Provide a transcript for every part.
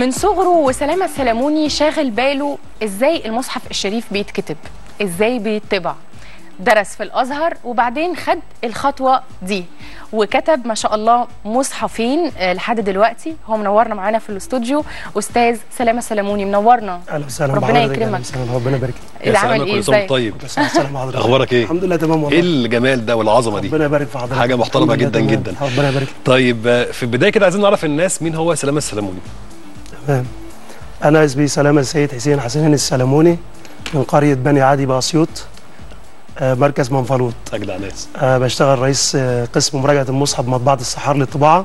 من صغره وسلامة السلموني شاغل باله ازاي المصحف الشريف بيتكتب ازاي بيطبع درس في الازهر وبعدين خد الخطوه دي وكتب ما شاء الله مصحفين آه، لحد دلوقتي هو منورنا معانا في الاستوديو استاذ سلامه السلموني منورنا اهلا وسهلا ربنا بحضرتك، يكرمك. أهلا وسهلا، ربنا يبارك لك. إذا عامل ايه كل سنه ازاي وأنت طيب كل سنة وسهلا بحضرتك. اخبارك ايه الحمد لله تمام ايه والله الجمال ده والعظمه دي ربنا يبارك في حضرتك حاجة محترمة الحمد لله جدا تمام. جدا. ربنا يبارك لك. طيب آه، في البدايه كده عايزين نعرف الناس مين هو سلامه السلموني تمام انا اسمي سلامه السيد حسين حسين السلموني من قريه بني عادي باسيوط آه، مركز منفلوط اجدع ناس آه، بشتغل رئيس آه، قسم مراجعه المصحف مطبعه السحار للطباعه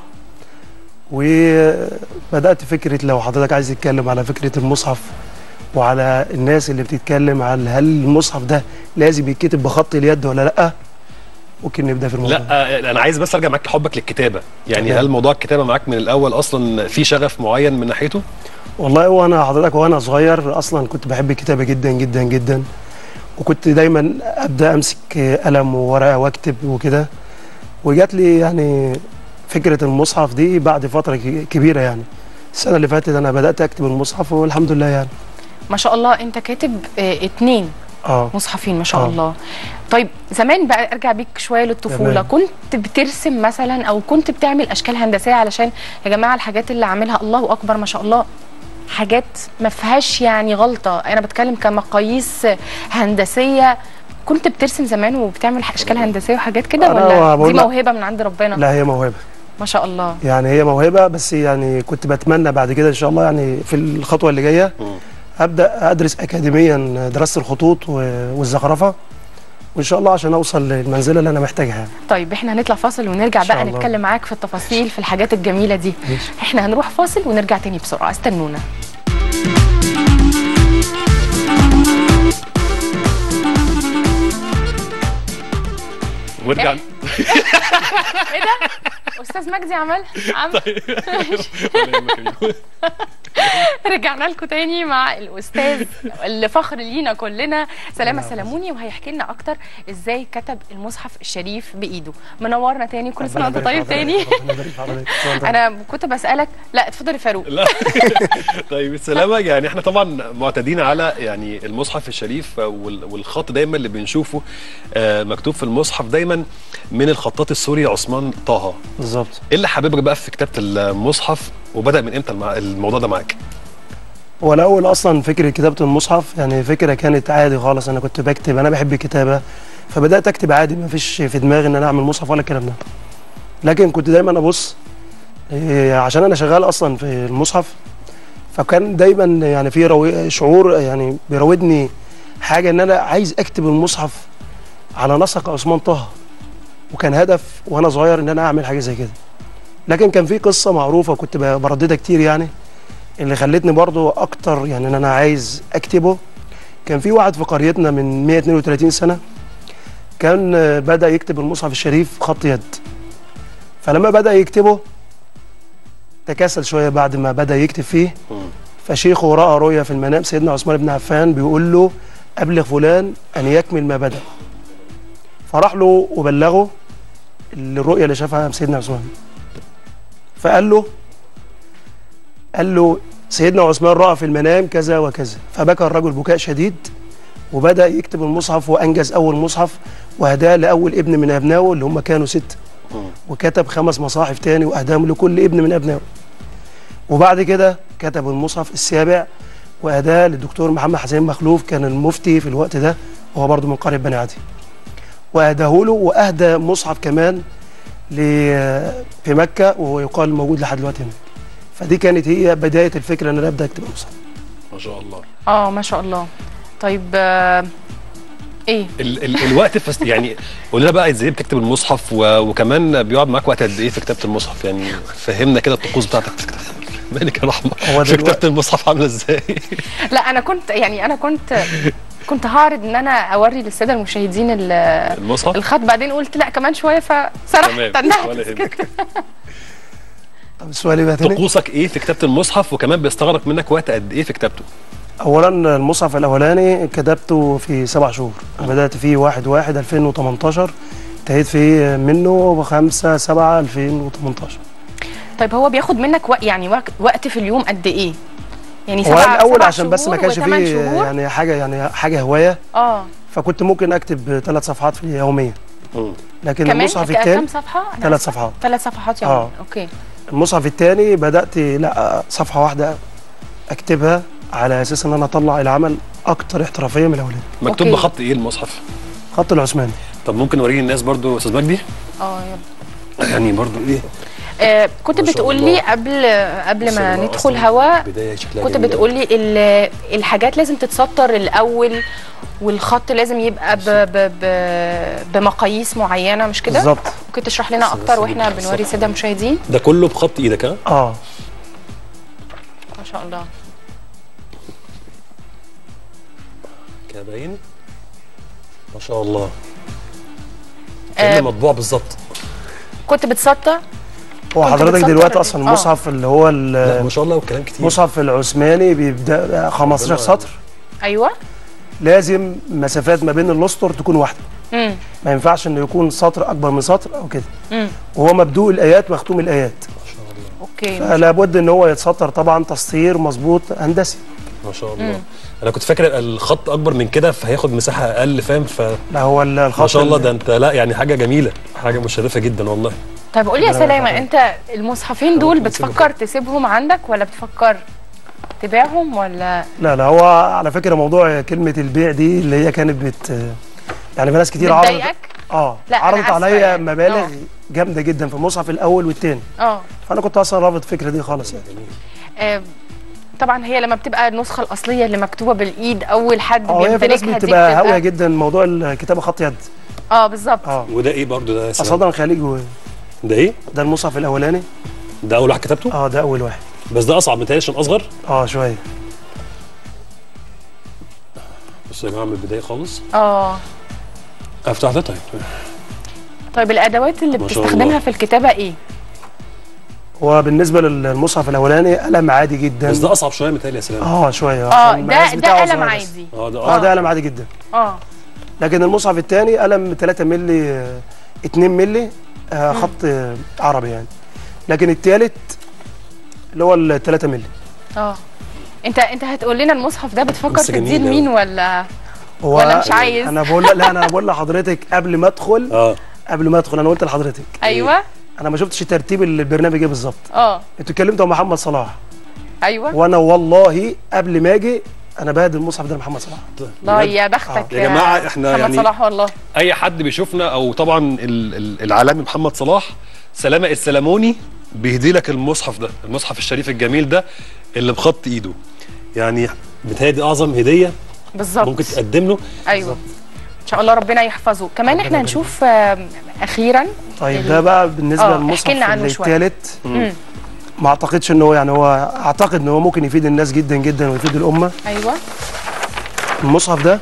وبدات فكره لو حضرتك عايز تتكلم على فكره المصحف وعلى الناس اللي بتتكلم عن هل المصحف ده لازم يتكتب بخط اليد ولا لا ممكن نبدا في الموضوع لا آه، انا عايز بس ارجع معاك لحبك للكتابه يعني تمام. هل موضوع الكتابه معاك من الاول اصلا في شغف معين من ناحيته والله وانا حضرتك وانا صغير اصلا كنت بحب الكتابه جدا جدا جدا وكنت دايما ابدا امسك قلم وورقه واكتب وكده وجات لي يعني فكره المصحف دي بعد فتره ك- كبيره يعني السنه اللي فاتت انا بدات اكتب المصحف والحمد لله يعني ما شاء الله انت كاتب آه، اتنين اه مصحفين ما شاء آه. الله طيب زمان بقى ارجع بيك شويه للطفوله تمام. كنت بترسم مثلا او كنت بتعمل اشكال هندسيه علشان يا جماعه الحاجات اللي عاملها الله اكبر ما شاء الله حاجات ما فيهاش يعني غلطه انا بتكلم كمقاييس هندسيه كنت بترسم زمان وبتعمل اشكال هندسيه وحاجات كده أنا ولا دي بقول لك- موهبه من عند ربنا لا هي موهبه ما شاء الله يعني هي موهبه بس يعني كنت بتمنى بعد كده ان شاء الله يعني في الخطوه اللي جايه ابدا ادرس اكاديميا دراسه الخطوط و- والزخرفه وان شاء الله عشان اوصل للمنزله اللي انا محتاجها يعني. طيب احنا هنطلع فاصل ونرجع إن شاء بقى الله. نتكلم معاك في التفاصيل في الحاجات الجميله دي ماشي. احنا هنروح فاصل ونرجع تاني بسرعه استنونا ورجع ايه ده استاذ مجدي عمل عمل رجعنا لكم تاني مع الاستاذ اللي فخر لينا كلنا سلامه سلموني وهيحكي لنا اكتر ازاي كتب المصحف الشريف بايده منورنا تاني كل سنه وانت ربنا طيب يبارك في تاني حضرتك، ربنا يبارك في حضرتك. كل سنة وأنت انا كنت بسالك لا اتفضل يا فاروق لا طيب السلامة يعني احنا طبعا معتادين على يعني المصحف الشريف وال- والخط دايما اللي بنشوفه آه، مكتوب في المصحف دايما من الخطاط السوري عثمان طه بالظبط ايه اللي حبيبك بقى في كتابة المصحف وبدأ من امتى المع- الموضوع ده معاك؟ هو الاول اصلا فكره كتابه المصحف يعني فكره كانت عادي خالص انا كنت بكتب انا بحب الكتابه فبدات اكتب عادي ما فيش في دماغي ان انا اعمل مصحف ولا الكلام ده لكن كنت دايما ابص إيه، عشان انا شغال اصلا في المصحف فكان دايما يعني في رو... شعور يعني بيراودني حاجه ان انا عايز اكتب المصحف على نسق عثمان طه وكان هدف وانا صغير ان انا اعمل حاجه زي كده لكن كان في قصه معروفه كنت ب- برددها كتير يعني اللي خلتني برضو اكتر يعني ان انا عايز اكتبه كان في واحد في قريتنا من 132 سنه كان آه، بدا يكتب المصحف الشريف خط يد فلما بدا يكتبه تكاسل شويه بعد ما بدا يكتب فيه فشيخه راى رؤيا في المنام سيدنا عثمان بن عفان بيقول له ابلغ فلان ان يكمل ما بدا فراح له وبلغه الرؤيا اللي شافها سيدنا عثمان فقال له قال له سيدنا عثمان راى في المنام كذا وكذا فبكى الرجل بكاء شديد وبدا يكتب المصحف وانجز اول مصحف وهداه لاول ابن من ابنائه اللي هم كانوا ست وكتب خمس مصاحف تاني واهداهم لكل ابن من ابنائه وبعد كده كتب المصحف السابع واهداه للدكتور محمد حسين مخلوف كان المفتي في الوقت ده وهو برضه من قريه بني عدي واهداه له واهدى مصحف كمان ل- في مكه وهو يقال موجود لحد دلوقتي هناك فدي كانت هي بدايه الفكره ان انا ابدا اكتب المصحف ما شاء الله اه ما شاء الله طيب آه، ايه ال ال الوقت فست يعني قول لنا بقى ازاي بتكتب المصحف و وكمان بيقعد معاك وقت قد ايه في كتابة المصحف يعني فهمنا كده الطقوس بتاعتك في كتابة مالك يا رحمة هو في دلوقتي- كتابة المصحف عاملة ازاي؟ لا انا كنت يعني انا كنت كنت هعرض ان انا اوري للساده المشاهدين ال- المصحف؟ الخط بعدين قلت لا كمان شويه فصراحه تمام تنحت ولا يهمك طب السؤال يبقى تاني طقوسك ايه في كتابة المصحف وكمان بيستغرق منك وقت قد ايه في كتابته؟ اولا المصحف الاولاني كتبته في سبع شهور أنا بدات فيه 1 1 2018 انتهيت فيه منه ب 5 7 2018 طيب هو بياخد منك وق... يعني وق... وقت في اليوم قد ايه يعني هو سبع الاول سبع عشان بس ما شهور كانش وثمان فيه شهور يعني حاجه يعني حاجه هوايه اه فكنت ممكن اكتب ثلاث صفحات في يوميا مم. لكن كمان المصحف ك- كام الثاني صفحه أنا ثلاث عارفة. صفحات ثلاث صفحات يوميا آه. اوكي المصحف الثاني بدات لا صفحه واحده اكتبها على اساس ان انا اطلع العمل اكتر احترافيه من الاولاني مكتوب أوكي. بخط ايه المصحف خط العثماني طب ممكن نوريه الناس برضو يا استاذ مجدي اه يلا يعني برضو ايه آه كنت ما شاء بتقول الله. لي قبل قبل بص ما الله ندخل أصلاً هوا بداية شكلها كنت جميل بتقول لي ال- الحاجات لازم تتسطر الاول والخط لازم يبقى ب ب ب بمقاييس معينه مش كده بالظبط ممكن تشرح لنا بس- بس اكتر واحنا نجيب بنوري الصفحة. الساده المشاهدين ده كله بخط ايدك ها اه ما شاء الله كده باين ما شاء الله آه. كأنه مطبوع بالظبط كنت بتسطر هو كنت حضرتك بتسطر دلوقتي ال- اصلا آه. المصحف اللي هو لا ما شاء الله والكلام كتير المصحف العثماني بيبدا 15 ربنا- سطر ايوه لازم مسافات ما بين الاسطر تكون واحده امم ما ينفعش انه يكون سطر اكبر من سطر او كده امم وهو مبدوء الايات مختوم الايات ما شاء الله اوكي فلا بد ان هو يتسطر طبعا تسطير مظبوط هندسي ما شاء الله انا كنت فاكر الخط اكبر من كده فهياخد مساحه اقل فاهم فما لا هو ال- الخط شاء الله ال- ده انت لا يعني حاجه جميله حاجه مشرفه جدا والله طيب قول لي يا ربنا سلامه يبارك انت المصحفين دول ممكن نسيبهم بتفكر تسيبهم عندك ولا بتفكر تبيعهم ولا لا لا هو على فكره موضوع كلمه البيع دي اللي هي كانت بت يعني في ناس كتير عرضت بتضايقك؟ اه لا، أنا عرضت آسفة عليا يعني. مبالغ آه. جامده جدا في المصحف الاول والثاني اه فانا كنت اصلا رافض الفكره دي خالص يعني آه، طبعا هي لما بتبقى النسخه الاصليه اللي مكتوبه بالايد اول حد اه هي في ناس بيمتلكها دي بتبقى هاويه بتبقى جدا موضوع الكتابه خط يد اه بالظبط اه وده ايه برضو ده يا سلام؟ اصلا خليج و- ده ايه ده المصحف الاولاني ده اول واحد كتبته اه ده اول واحد بس ده اصعب متهيألي عشان اصغر اه شويه بصوا يا جماعه من البدايه خالص اه افتح ده طيب طيب الادوات اللي ما شاء بتستخدمها الله. في الكتابه ايه وبالنسبه للمصحف الاولاني قلم عادي جدا بس ده اصعب شويه متهيألي يا سلام اه شويه اه عشان المقاس ده بتاعه ده قلم صغير بس. عادي اه ده اه اه ده قلم عادي جدا اه لكن المصحف الثاني قلم 3 مللي آه، 2 مللي آه خط آه، عربي يعني لكن الثالث اللي هو ال 3 مللي اه انت انت هتقول لنا المصحف ده بتفكر بس تديه جميل لمين ولا هو ولا مش عايز؟ انا بقول لا انا بقول لحضرتك قبل ما ادخل اه قبل ما ادخل انا قلت لحضرتك ايوه انا ما شفتش ترتيب البرنامج ايه بالظبط اه انتوا اتكلمتوا مع محمد صلاح ايوه وانا والله قبل ما اجي انا بهدي المصحف ده لمحمد صلاح الله يا بختك يا جماعة إحنا محمد يعني- صلاح والله اي حد بيشوفنا او طبعا ال- ال- العالمي محمد صلاح سلامه السلاموني بيهدي لك المصحف ده المصحف الشريف الجميل ده اللي بخط ايده يعني بتهيألي دي اعظم هديه بالظبط ممكن تقدم له ايوه ان شاء الله ربنا يحفظه كمان ربنا احنا يبارك نشوف آم، اخيرا طيب ال- ده بقى بالنسبه آه، للمصحف احكي لنا عنه شوية. الثالث مم. ما اعتقدش ان هو يعني هو اعتقد ان هو ممكن يفيد الناس جدا جدا ويفيد الامه ايوه المصحف ده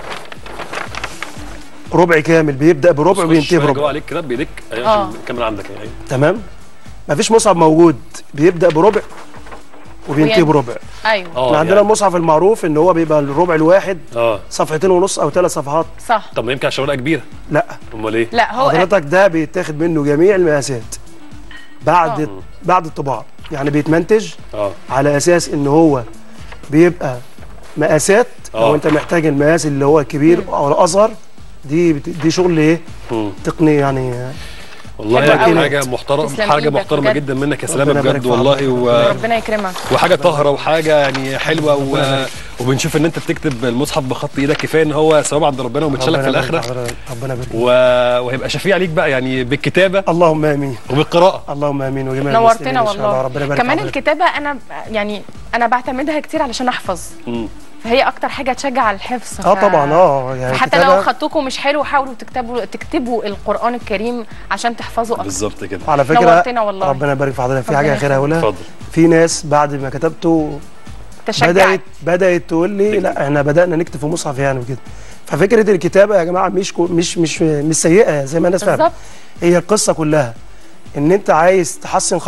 ربع كامل بيبدا بربع وبينتهي جوه بربع عليك كده بايديك ايوه آه. عشان الكاميرا عندك يعني تمام مفيش مصحف موجود بيبدا بربع وبينتهي وين- بربع ايوه احنا اه عندنا يعني. المصحف المعروف ان هو بيبقى الربع الواحد اه صفحتين ونص او ثلاث صفحات صح طب ما يمكن عشان ورقه كبيره لا امال ايه لا هو حضرتك ده بيتاخد منه جميع المقاسات بعد آه. بعد الطباعه يعني بيتمنتج اه على اساس ان هو بيبقى مقاسات آه. لو انت محتاج المقاس اللي هو الكبير او الاصغر دي بت- دي شغل ايه مم. تقني يعني والله حلو يعني قوي. حاجه محترمه تسلم حاجه إيدك محترمه بجد. جدا منك يا سلامه ربنا يبارك بجد في والله حضرتك. و... ربنا يكرمك وحاجه طاهره وحاجه يعني حلوه و... وبنشوف ان انت بتكتب المصحف بخط ايدك كفايه ان هو ثواب عند ربنا ومتشالك في ربنا يبارك الاخره حضرتك. ربنا يبارك و... وهيبقى شفيع عليك بقى يعني بالكتابه اللهم امين وبالقراءه اللهم امين وجميع المسلمين نورتنا إن شاء الله. والله ربنا يبارك كمان في حضرتك. الكتابه انا ب- يعني انا بعتمدها كتير علشان احفظ مم. فهي اكتر حاجه تشجع على الحفظ اه ف- طبعا اه يعني حتى لو الكتابة خطكم مش حلو حاولوا تكتبوا تكتبوا القران الكريم عشان تحفظوا اكتر بالظبط كده على فكره نورتنا والله. ربنا يبارك في حضرتك في ربنا حاجه اخيره هقولها اتفضل في ناس بعد ما كتبته تشجع بدات بدات تقول لي لا احنا بدانا نكتب في مصحف يعني وكده ففكره الكتابه يا جماعه مش كو- مش مش مش سيئه زي ما الناس فاهمه بالظبط هي القصه كلها ان انت عايز تحسن خطك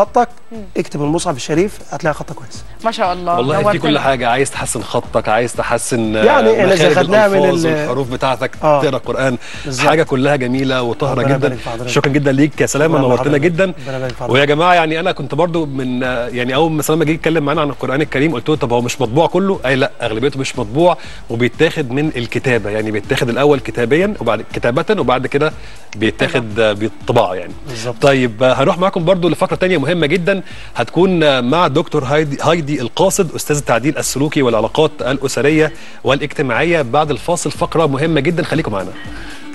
اكتب المصحف الشريف هتلاقي خطه كويس ما شاء الله والله في نورتنا. كل حاجه عايز تحسن خطك عايز تحسن آه، يعني إحنا مخارج خدناها من الألفاظ ال- والحروف بتاعتك آه. تقرا القران بالظبط. حاجه كلها جميله وطاهره ربنا جدا يبارك في حضرتك. شكرا جدا ليك يا سلامه ربنا نورتنا يبارك جدا ربنا يبارك في حضرتك. ويا جماعه يعني انا كنت برضو من آه، يعني اول ما سلامه جه يتكلم معانا عن القران الكريم قلت له طب هو مش مطبوع كله اي لا اغلبيته مش مطبوع وبيتاخد من الكتابه يعني بيتاخد الاول كتابيا وبعد كتابه وبعد كده بيتاخد آه، بالطباعه يعني بالظبط. طيب آه، هنروح معاكم برضو لفقره تانية مهمه جدا هتكون آه، مع دكتور هايدي, هايدي القاصد استاذ التعديل السلوكي والعلاقات الاسريه والاجتماعيه بعد الفاصل فقره مهمه جدا خليكم معانا